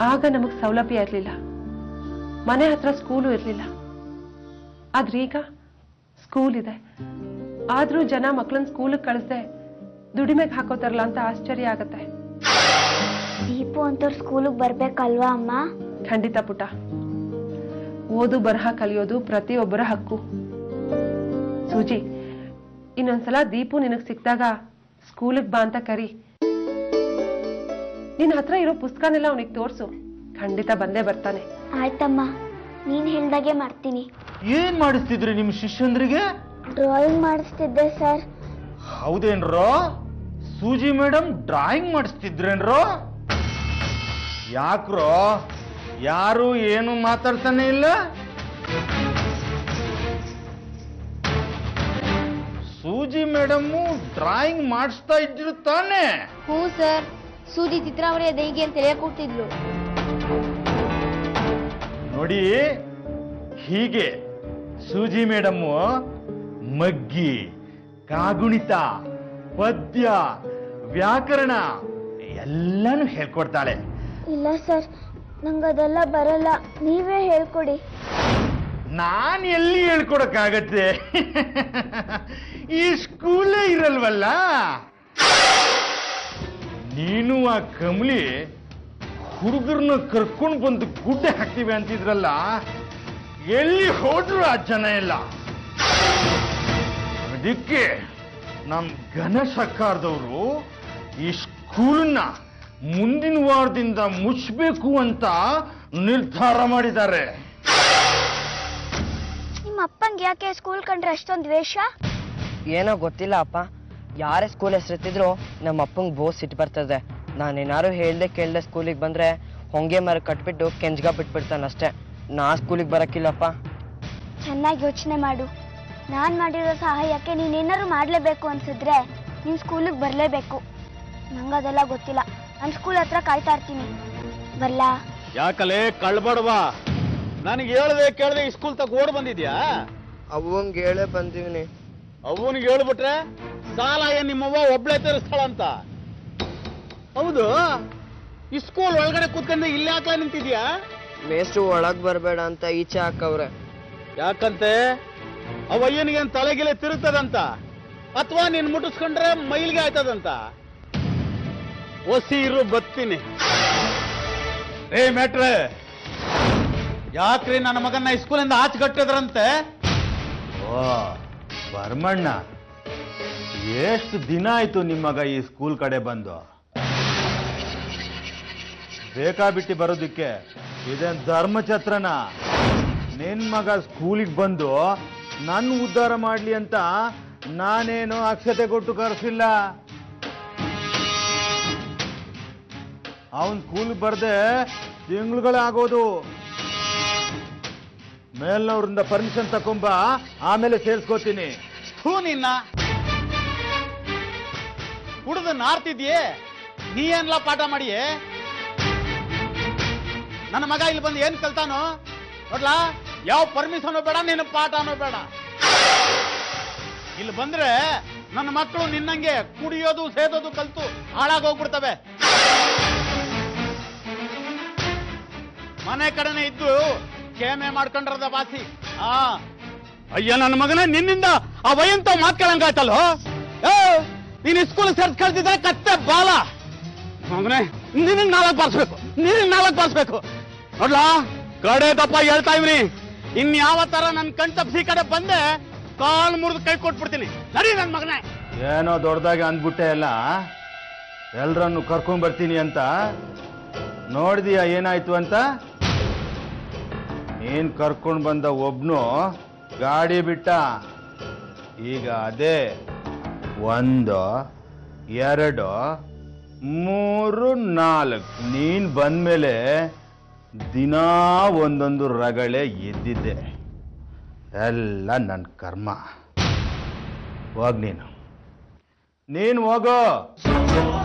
ಆಗ ನಮಗ್ ಸೌಲಭ್ಯ ಇರಲಿಲ್ಲ ಮನೆ ಹತ್ರ ಸ್ಕೂಲು ಇರಲಿಲ್ಲ ಆದ್ರೀಗ ಸ್ಕೂಲ್ ಇದೆ ಆದ್ರೂ ಜನ ಮಕ್ಕಳನ್ನ ಸ್ಕೂಲಿಗೆ ಕಳಿಸ್ದೆ ದುಡಿಮೆಗೆ ಹಾಕೋತಾರಲ್ಲ ಅಂತ ಆಶ್ಚರ್ಯ ಆಗತ್ತೆ ದೀಪು ಅಂತವ್ರು ಸ್ಕೂಲಿಗೆ ಬರ್ಬೇಕಲ್ವಾ ಅಮ್ಮ ಖಂಡಿತ ಪುಟ ಓದು ಬರಹ ಕಲಿಯೋದು ಪ್ರತಿಯೊಬ್ಬರ ಹಕ್ಕು ಸೂಜಿ ಇನ್ನೊಂದ್ಸಲ ದೀಪು ನಿನಗ್ ಸಿಕ್ಕಿದಾಗ ಸ್ಕೂಲಿಗೆ ಬಾ ಅಂತ ಕರಿ ನಿನ್ ಹತ್ರ ಇರೋ ಪುಸ್ತಕನೆಲ್ಲ ಅವನಿಗೆ ತೋರ್ಸು ಖಂಡಿತ ಬಂದೇ ಬರ್ತಾನೆ ಆಯ್ತಮ್ಮ ನೀನ್ ಹೇಳ್ದಾಗೆ ಮಾಡ್ತೀನಿ ಏನ್ ಮಾಡಿಸ್ತಿದ್ರಿ ನಿಮ್ ಶಿಷ್ಯಂದ್ರಿಗೆ ಡ್ರಾಯಿಂಗ್ ಮಾಡಿಸ್ತಿದ್ದೆ ಸರ್ ಹೌದೇನ್ರೋ ಸೂಜಿ ಮೇಡಮ್ ಡ್ರಾಯಿಂಗ್ ಮಾಡಿಸ್ತಿದ್ರೇನ್ರೋ ಯಾಕ್ರೋ ಯಾರು ಏನು ಮಾತಾಡ್ತಾನೆ ಇಲ್ಲ ಸೂಜಿ ಮೇಡಮ್ಮು ಡ್ರಾಯಿಂಗ್ ಮಾಡಿಸ್ತಾ ಇದ್ರು ತಾನೇ ಹ್ಞೂ ಸರ್ ಸೂಜಿ ಚಿತ್ರಾವಳಿಯ ದೈಗೆ ಅಂತ ಹೇಳ್ಕೊಡ್ತಿದ್ಲು ನೋಡಿ ಹೀಗೆ ಸೂಜಿ ಮೇಡಮ್ಮು ಮಗ್ಗಿ ಕಾಗುಣಿತ ಪದ್ಯ ವ್ಯಾಕರಣ ಎಲ್ಲಾನು ಹೇಳ್ಕೊಡ್ತಾಳೆ ಇಲ್ಲ ಸರ್ ನಂಗೆ ಅದೆಲ್ಲ ಬರಲ್ಲ ನೀವೇ ಹೇಳ್ಕೊಡಿ ನಾನ್ ಎಲ್ಲಿ ಹೇಳ್ಕೊಡಕ್ಕಾಗತ್ತೆ ಈ ಸ್ಕೂಲೇ ಇರಲ್ವಲ್ಲ ನೀನು ಆ ಕಮಲಿ ಹುಡುಗರನ್ನ ಕರ್ಕೊಂಡು ಬಂದು ಗುಡ್ಡೆ ಹಾಕ್ತೀವಿ ಅಂತಿದ್ರಲ್ಲ ಎಲ್ಲಿ ಹೋದ್ರು ಆ ಜನ ಎಲ್ಲ ಅದಕ್ಕೆ ನಮ್ ಘನ ಸರ್ಕಾರದವರು ಈ ಸ್ಕೂಲನ್ನ ಮುಂದಿನ ವಾರದಿಂದ ಮುಚ್ಚಬೇಕು ಅಂತ ನಿರ್ಧಾರ ಮಾಡಿದ್ದಾರೆ ನಿಮ್ಮ ಅಪ್ಪಂಗೆ ಯಾಕೆ ಸ್ಕೂಲ್ ಕಂಡ್ರೆ ಅಷ್ಟೊಂದು ದ್ವೇಷ ಏನೋ ಗೊತ್ತಿಲ್ಲ ಅಪ್ಪ ಯಾರೇ ಸ್ಕೂಲ್ ಹೆಸರೆತ್ತಿದ್ರು ನಮ್ಮ ಅಪ್ಪಂಗೆ ಬೋಸ್ ಸಿಟ್ಟು ಬರ್ತದೆ ನಾನೇನಾರು ಹೇಳ್ದೆ ಕೇಳ್ದೆ ಸ್ಕೂಲಿಗೆ ಬಂದ್ರೆ ಹೊಂಗೆ ಮರ ಕಟ್ಬಿಟ್ಟು ಕೆಂಜ್ಗ ಬಿಟ್ಬಿಡ್ತಾನಷ್ಟೇ ನಾ ಸ್ಕೂಲಿಗೆ ಬರಕ್ಕಿಲ್ಲಪ್ಪ ಚೆನ್ನಾಗಿ ಯೋಚನೆ ಮಾಡು ನಾನು ಮಾಡಿರೋ ಸಹಾಯಕ್ಕೆ ನೀನೇನಾದ್ರು ಮಾಡಲೇಬೇಕು ಅನ್ಸಿದ್ರೆ ನೀನು ಸ್ಕೂಲಿಗೆ ಬರಲೇಬೇಕು ನಂಗೆ ಅದೆಲ್ಲ ಗೊತ್ತಿಲ್ಲ ನಾನು ಸ್ಕೂಲ್ ಹತ್ರ ಕಾಯ್ತಾ ಇರ್ತೀನಿ ಬರ್ಲಾ ಯಾಕಲೆ ಕಳ್ಬಡವಾ ನನಗೆ ಹೇಳ್ದೆ ಕೇಳ್ದೆ ಈ ಸ್ಕೂಲ್ ತಗ ಓಡ್ ಬಂದಿದ್ಯಾ ಅವಂಗೆ ಹೇಳೇ ಬಂದೀನಿ ಅವನಿಗೆ ಹೇಳ್ಬಿಟ್ರೆ ಸಾಲ ಏನ್ ನಿಮ್ಮವ್ವ ಒಬ್ಳೆ ತೀರಿಸ್ತಾಳ ಅಂತ ಹೌದು ಈ ಸ್ಕೂಲ್ ಒಳಗಡೆ ಕೂತ್ಕೊಂಡು ಇಲ್ಲೇ ಹಾಕ್ಲಾ ನಿಂತಿದ್ಯಾ ಮೇಷ್ಟ್ರು ಒಳಗ್ ಬರಬೇಡ ಅಂತ ಈಚೆ ಹಾಕವ್ರೆ ಯಾಕಂತೆ ಅವಯ್ಯನಿಗೆ ಏನ್ ತಲೆಗಿಲೆ ತಿರುಗ್ತದಂತ ಅಥವಾ ನೀನ್ ಮುಟ್ಟಿಸ್ಕೊಂಡ್ರೆ ಮೈಲ್ಗೆ ಆಯ್ತದಂತ ಒಸಿ ಇರು ಬತ್ತೀನಿ ಏ ಮ್ಯಾಟ್ರೆ ಯಾಕ್ರಿ ನನ್ನ ಮಗನ್ನ ಈ ಸ್ಕೂಲಿಂದ ಆಚೆ ಕಟ್ಟಿದ್ರಂತೆ ಓ ಬರ್ಮಣ್ಣ ಎಷ್ಟು ದಿನ ಆಯ್ತು ನಿಮ್ಮ ಮಗ ಈ ಸ್ಕೂಲ್ ಕಡೆ ಬಂದು ಬೇಕಾಬಿಟ್ಟಿ ಬರೋದಕ್ಕೆ ಇದೇನ್ ಧರ್ಮಛತ್ರನ ನಿನ್ ಮಗ ಸ್ಕೂಲಿಗೆ ಬಂದು ನನ್ನ ಉದ್ಧಾರ ಮಾಡ್ಲಿ ಅಂತ ನಾನೇನು ಅಕ್ಷತೆ ಕೊಟ್ಟು ಕರೆಸಿಲ್ಲ ಅವನ್ ಸ್ಕೂಲ್ ಬರ್ದೆ ತಿಂಗಳುಗಳಾಗೋದು ಮೇಲ್ನವ್ರಿಂದ ಪರ್ಮಿಷನ್ ತಕೊಂಬ ಆಮೇಲೆ ಸೇರ್ಸ್ಕೋತೀನಿ ಹೂ ನಿನ್ನ ಕುಡ್ದು ನಾರ್ತಿದ್ಯೆ ನೀ ಏನ್ಲ ಪಾಠ ಮಾಡಿಯೇ ನನ್ನ ಮಗ ಇಲ್ಲಿ ಬಂದು ಏನ್ ಕಲ್ತಾನೋ ನೋಡ್ಲಾ ಯಾವ ಪರ್ಮಿಷನ್ ಬೇಡ ನಿನ್ನ ಪಾಠನೂ ಬೇಡ ಇಲ್ಲಿ ಬಂದ್ರೆ ನನ್ನ ಮಕ್ಕಳು ನಿನ್ನಂಗೆ ಕುಡಿಯೋದು ಸೇದೋದು ಕಲ್ತು ಹಾಳಾಗೋಗ್ಬಿಡ್ತವೆ ಮನೆ ಕಡೆನೆ ಇದ್ದು ಕೇಮೆ ಮಾಡ್ಕೊಂಡ್ರದ ಬಾಸಿ ಆ ಅಯ್ಯ ನನ್ನ ಮಗನ ನಿನ್ನಿಂದ ಆ ವಯಂತ ಮಾತ್ಕೊಳಂಗಾಯ್ತಲ್ಲೋ ಏ ನೀನ್ ಸ್ಕೂಲ್ ಸೇರ್ಸ್ ಕಳ್ತಿದ್ರೆ ಕತ್ತೆ ಬಾಲ ಮಗನೇ ನಿನಗ್ ನಾಲ್ಕು ಬಾರಿಸ್ಬೇಕು ನಿನಗ್ ನಾಲ್ಕು ಬಾರಿಸ್ಬೇಕು ನೋಡ್ಲಾ ಕಡೆ ದಪ್ಪ ಹೇಳ್ತಾ ಇವ್ನಿ ಇನ್ ಯಾವ ತರ ನನ್ ಕಣ್ ತಪ್ಸಿ ಕಡೆ ಬಂದೆ ಕಾಲ್ ಮುರಿದು ಕೈ ಕೊಟ್ಬಿಡ್ತೀನಿ ನಡಿ ನನ್ ಮಗನೇ ಏನೋ ದೊಡ್ಡದಾಗಿ ಅಂದ್ಬಿಟ್ಟೆ ಅಲ್ಲ ಎಲ್ರನ್ನು ಕರ್ಕೊಂಡ್ ಬರ್ತೀನಿ ಅಂತ ನೋಡಿದೀಯ ಏನಾಯ್ತು ಅಂತ ನೀನ್ ಕರ್ಕೊಂಡ್ ಬಂದ ಒಬ್ನು ಗಾಡಿ ಬಿಟ್ಟ ಈಗ ಅದೇ ಒಂದು ಎರಡು ಮೂರು ನಾಲ್ಕು ನೀನ್ ಬಂದ್ಮೇಲೆ ದಿನಾ ಒಂದೊಂದು ರಗಳೆ ಎದ್ದಿದ್ದೆ ಎಲ್ಲ ನನ್ನ ಕರ್ಮ ಹೋಗ್ ನೀನು ನೀನು ಹೋಗೋ